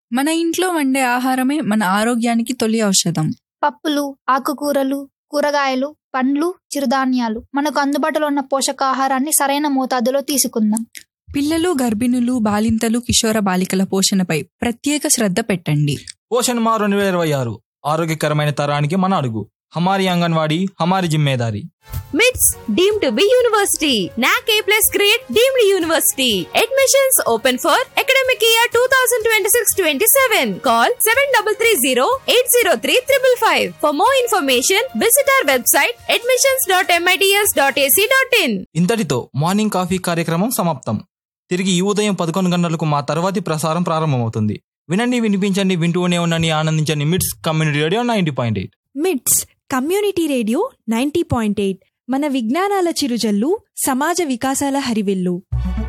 మన ఇంట్లో వండే ఆహారమే మన ఆరోగ్యానికి తొలి ఔషధం పప్పులు ఆకుకూరలు కూరగాయలు పండ్లు చిరుధాన్యాలు మనకు అందుబాటులో ఉన్న పోషకాహారాన్ని సరైన మోతాదులో తీసుకుందాం పిల్లలు గర్భిణులు బాలింతలు కిషోర బాలికల పోషణపై ప్రత్యేక శ్రద్ధ పెట్టండి పోషణ్ మా రెండు వేల ఇరవై ఆరు ఆరోగ్యకరమైన తరానికి మన అడుగు హమారి అంగన్వాడీ హమారి జిమ్మేదారి మిట్స్ deem to B university NAAC A plus grade deemed university admissions open for academic year two thousand twenty six twenty seven call seven double three zero eight zero three triple five for more information visit our website admissions dot MITS dot AC dot in ఇంతటితో morning coffee కార్యక్రమం సమాప్తం తిరిగి ఈ ఉదయం పదకొండు గంటలకు మా తర్వాతి ప్రసారం ప్రారంభమవుతుంది వినండి వినిపించండి వింటూనే ఉండండి ఆనందించండి MITS community radio ninety point eight MITS community radio ninety point eight మన విజ్ఞానాల చిరుజల్లు సమాజ వికాసాల హరివిల్లు